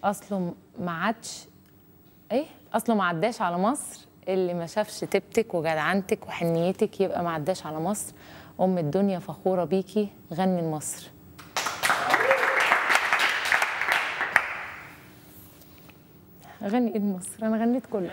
اصله ما عادش ايه اصله ما عداش على مصر اللي ما شافش تبتك وجدعنتك وحنيتك يبقى ما عداش على مصر ام الدنيا فخوره بيكي غني لمصر غني ايه لمصر انا غنيت كله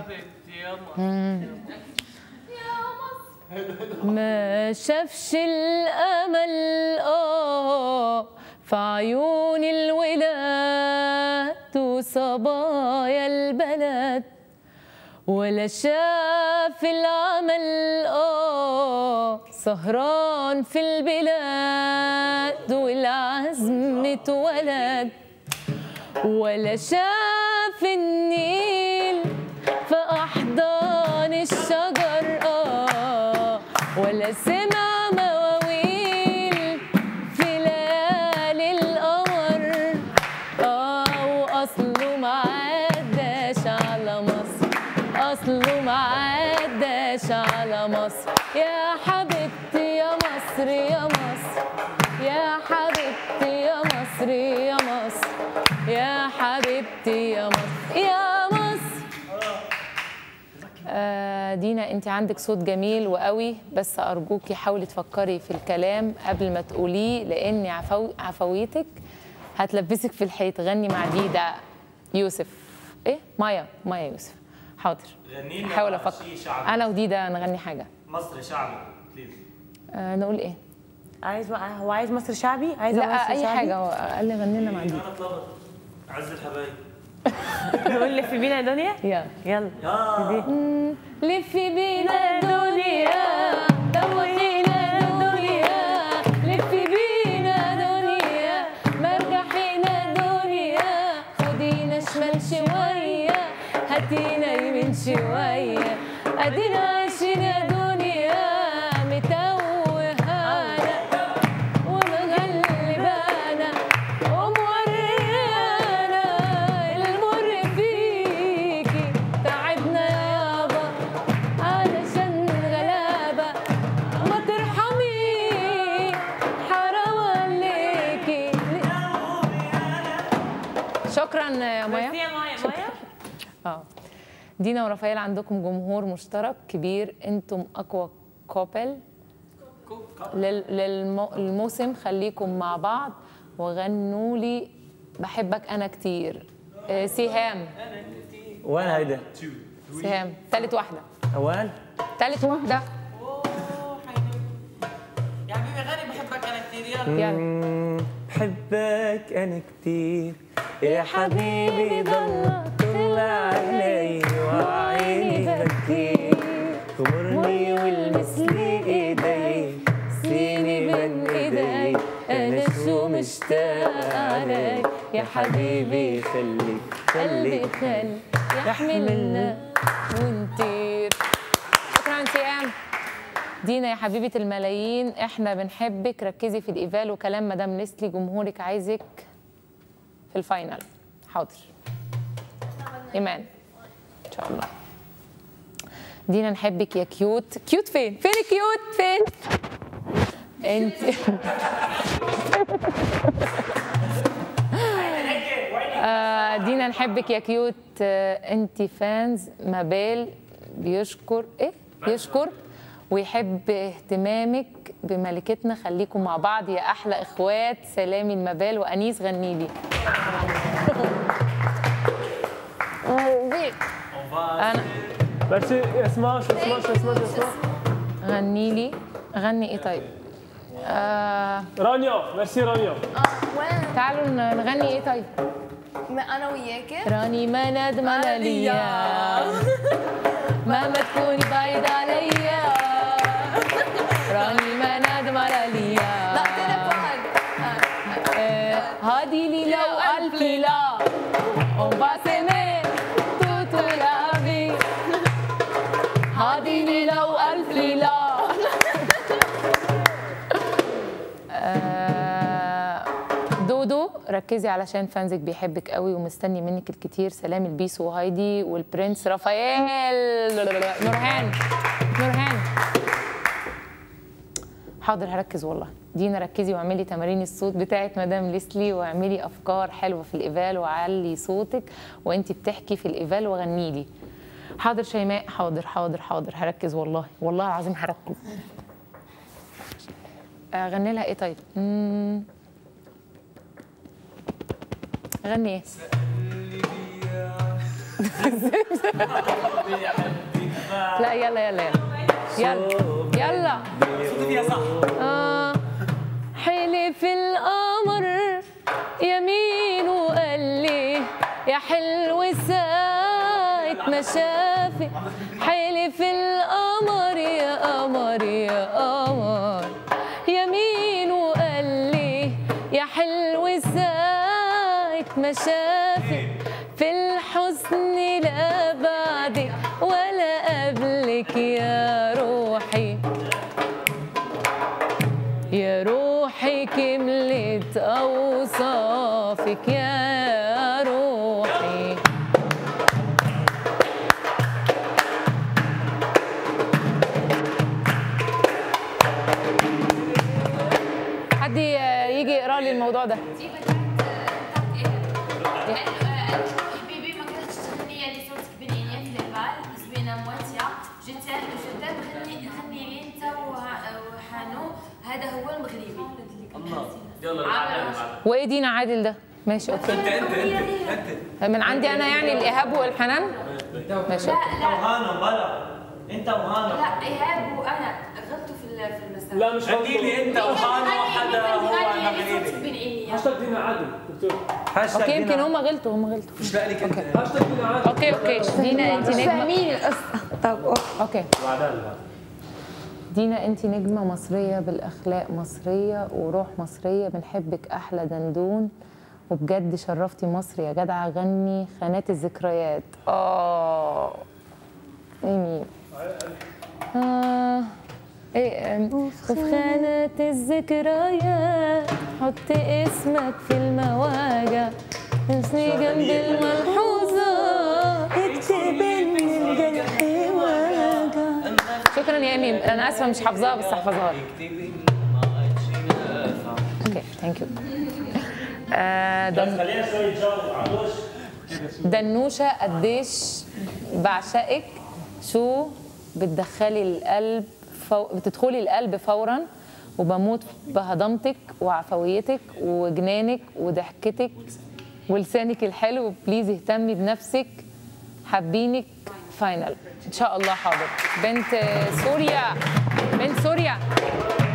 ما شافش الامل اه في عيون الولاد وصبايا البلد ولا شاف العمل اه سهران في البلاد والعزم اتولد ولا شاف النيل في أحضان الشجر آه ولا سمع مواويل في ليالي القمر آه وأصله ما عداش على مصر أصله ما عداش على مصر يا حبيبتي يا مصر يا مصر يا حبيبتي يا مصر يا مصر يا حبيبتي يا مصر يا مصر آه دينا انت عندك صوت جميل وقوي بس ارجوكي حاولي تفكري في الكلام قبل ما تقوليه لان عفو عفويتك هتلبسك في الحيط غني مع ديدا يوسف ايه مايا مايا يوسف حاضر غني لنا حاول شي افكر شعبي. انا وديدا نغني حاجه مصري شعبي بليز آه نقول ايه عايز هو عايز مصر شعبي عايز لا مصر اي شعبي؟ حاجه هو قال لي غني لنا مع ديدا انا طلبت عز الحبايب نقول لي في بينا دنيا يلا يلا يا لفي بينا دنيا دوخينا دنيا لفي بينا دنيا مرجحينا دنيا خدينا شمال شوية هاتينا يمين شوية ادينا عايشين دنيا متوهانا ومغلبانا وموريانا المر فيكي تعبنا يابا علشان غلابة ما ترحمي حرام عليكي شكرا يا مايا ميرسي يا مايا مايا اه دينا ورافائيل عندكم جمهور مشترك كبير انتم اقوى كوبل للموسم خليكم مع بعض وغنوا لي بحبك انا كتير آه، سهام وين هيدا؟ سهام تالت واحده وين؟ تالت واحده يا حبيبي غني بحبك انا كثير يلا يلا مم، بحبك انا كتير يا حبيبي ضلك طلع علي وعيني بكير تمرني والمس لي ايدي سيني من ايدي انا شو مشتاق عليك يا حبيبي خليك قلبي خليك خل يحملنا ونطير شكرا سهام دينا يا حبيبة الملايين احنا بنحبك ركزي في الايفال وكلام مدام نسلي جمهورك عايزك في الفاينل حاضر ايمان ان شاء الله دينا نحبك يا كيوت كيوت فين فين الكيوت فين انت آه، دينا نحبك يا كيوت آه، انت فانز مبال بيشكر ايه بيشكر ويحب اهتمامك بملكتنا خليكم مع بعض يا احلى اخوات سلامي المبال وانيس غني لي انا ماشي اسمع شو اسمع شو اسمع شو اسمع غني لي غني ايه طيب آه رانيا ميرسي رانيا وين تعالوا ن- نغني ايه طيب ما انا وياك راني ما ندم انا ليا مهما تكوني بعيد عليا راني ما ندم على ليا لا تليفون آه، هادي لي لو ألف لا On va s'aimer toute la vie هادي لي لو ألف ليلة آه، دودو ركزي علشان فانزك بيحبك قوي ومستني منك الكتير سلام البيسو وهايدي والبرنس رافائيل نورهان نورهان حاضر هركز والله دينا ركزي واعملي تمارين الصوت بتاعت مدام ليسلي واعملي افكار حلوه في الايفال وعلي صوتك وانت بتحكي في الايفال وغني لي حاضر شيماء حاضر حاضر حاضر هركز والله والله العظيم هركز اغني لها ايه طيب مم. اغني ايه لا يلا يلا يلا يلا يلا صوتك يا صح آه حلف القمر يمين وقال لي يا حلو ساعة ما شافي حلف القمر يا قمر يا قمر يمين وقال لي يا حلو ساعة ما شافي في الحزن لا بعدك ولا قبلك يا روحي يا روحي كملت أوصافك يا روحي حد يجي يقرا لي الموضوع ده دي بتاعت بتاعت ايه؟ حبيبي ما قدرتش تغني لي صوتك بنينيا في ليفال زوينه مواتيه جيت جيت غني غني لي انت وه- وحانو هذا هو المغربي الله يلا اللي بعدها اللي بعدها وايه دينا عادل ده ماشي اوكي انت انت انت من عندي انا يعني الايهاب والحنان ماشي لا أوكي. لا وهانا بلا انت وهانا لا ايهاب وانا غلطوا في ال- في المسار لا مش غني لي انت وهانا وحدا هو غني لي صوتك المغربي بنينيا هاشتاج دينا عادل دكتور هاشتاج اوكي يمكن دينا. هم غلطوا هم غلطوا مش لاقي لك انت هاشتاج دينا عادل اوكي اوكي دينا انت نجمه فاهمين القصه طب أوكي. اوكي بعدها اللي بعدها دينا انت نجمه مصريه بالاخلاق مصريه وروح مصريه بنحبك احلى دندون وبجد شرفتي مصر يا جدعه غني خانات الذكريات اه مين آه ايه أم، وفي خانات الذكريات حط اسمك في المواجع اسمي جنب الملحوظة اكتب ان الجرح واجع شكرا يا امي انا اسفه مش حافظاها بس هحفظها لك اوكي ثانك يو خليها شويه جو على الوش دنوشه قديش بعشقك شو بتدخلي القلب فو... بتدخلي القلب فورا وبموت بهضمتك وعفويتك وجنانك وضحكتك ولسانك الحلو بليز اهتمي بنفسك حابينك فاينل ان شاء الله حاضر بنت سوريا بنت سوريا